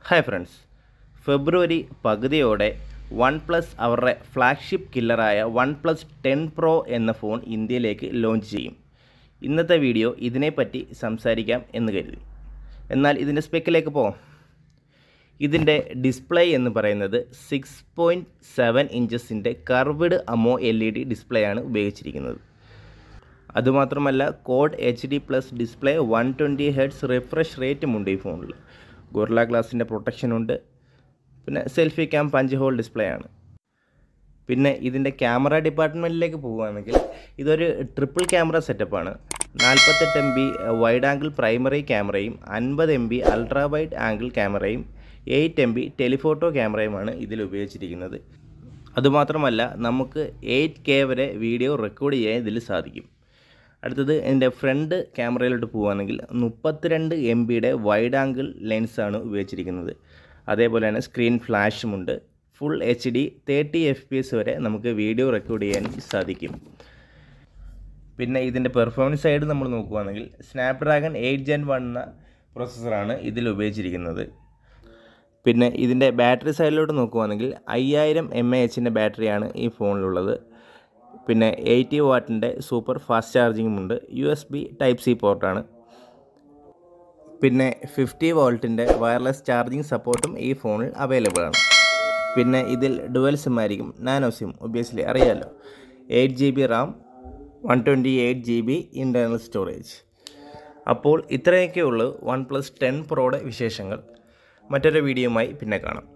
hi friends ഫെബ്രുവരി പകുതിയോടെ OnePlus അവരുടെ ഫ്ലാഗ്ഷിപ്പ് കില്ലറായ വൺ പ്ലസ് ടെൻ പ്രോ എന്ന ഫോൺ ഇന്ത്യയിലേക്ക് ലോഞ്ച് ചെയ്യും ഇന്നത്തെ വീഡിയോ ഇതിനെപ്പറ്റി സംസാരിക്കാം എന്ന് കരുതി എന്നാൽ ഇതിൻ്റെ സ്പെക്കിലേക്ക് പോകാം ഇതിൻ്റെ ഡിസ്പ്ലേ എന്ന് പറയുന്നത് സിക്സ് പോയിൻറ്റ് സെവൻ ഇഞ്ചസിൻ്റെ curved AMOLED display ആണ് ഉപയോഗിച്ചിരിക്കുന്നത് അതുമാത്രമല്ല quad H D plus display one twenty hertz refresh റേറ്റുമുണ്ട് ഈ ഫോണിൽ ഗൊറില്ല ഗ്ലാസിൻ്റെ പ്രൊട്ടക്ഷനുണ്ട് പിന്നെ selfie cam punch hole display ആണ് പിന്നെ ഇതിൻ്റെ ക്യാമറ ഡിപ്പാർട്ട്മെൻറ്റിലേക്ക് പോവുകയാണെങ്കിൽ ഇതൊരു ട്രിപ്പിൾ ക്യാമറ സെറ്റപ്പാണ് നാൽപ്പത്തെട്ട് M B wide angle primary ക്യാമറയും അൻപത് M B ultra wide angle ക്യാമറയും എയ്റ്റ് എം ബി ടെലിഫോട്ടോ ക്യാമറയുമാണ് ഇതിൽ ഉപയോഗിച്ചിരിക്കുന്നത് അതുമാത്രമല്ല നമുക്ക് എയ്റ്റ് കെ വരെ വീഡിയോ റെക്കോർഡ് ചെയ്യാൻ ഇതിൽ സാധിക്കും അടുത്തത് എൻ്റെ ഫ്രണ്ട് ക്യാമറയിലോട്ട് പോവുകയാണെങ്കിൽ മുപ്പത്തിരണ്ട് എം ബിയുടെ വൈഡ് ആംഗിൾ ലെൻസാണ് ഉപയോഗിച്ചിരിക്കുന്നത് അതേപോലെ തന്നെ സ്ക്രീൻ ഫ്ലാഷുമുണ്ട് full H D thirty F P S വരെ നമുക്ക് വീഡിയോ റെക്കോർഡ് ചെയ്യാൻ സാധിക്കും പിന്നെ ഇതിൻ്റെ പെർഫോമൻസ് സൈഡ് നമ്മൾ നോക്കുകയാണെങ്കിൽ സ്നാപ്ഡ്രാഗൺ എയ്റ്റ് ജെൻ വൺ എന്ന പ്രോസസ്സറാണ് ഇതിൽ ഉപയോഗിച്ചിരിക്കുന്നത് പിന്നെ ഇതിൻ്റെ ബാറ്ററി സൈഡിലോട്ട് നോക്കുകയാണെങ്കിൽ അയ്യായിരം എം എ എച്ചിൻ്റെ ബാറ്ററിയാണ് ഈ ഫോണിലുള്ളത് പിന്നെ എയ്റ്റി വാട്ടിൻ്റെ സൂപ്പർ ഫാസ്റ്റ് ചാർജിങ്ങും ഉണ്ട് U S B type C പോർട്ടാണ് പിന്നെ ഫിഫ്റ്റി വോൾട്ടിൻ്റെ വയർലെസ് ചാർജിങ് സപ്പോർട്ടും ഈ ഫോണിൽ അവൈലബിൾ ആണ് പിന്നെ ഇതിൽ ഡുവൽ സിം ആയിരിക്കും നാനോ സിം ഒബ്വിയസ്ലി അറിയാമല്ലോ eight G B RAM one twenty eight G B internal storage അപ്പോൾ ഇത്രയൊക്കെ ഉള്ളൂ വൺ പ്ലസ് ടെൻ പ്രോയുടെ വിശേഷങ്ങൾ മറ്റൊരു വീഡിയോയുമായി പിന്നെ കാണാം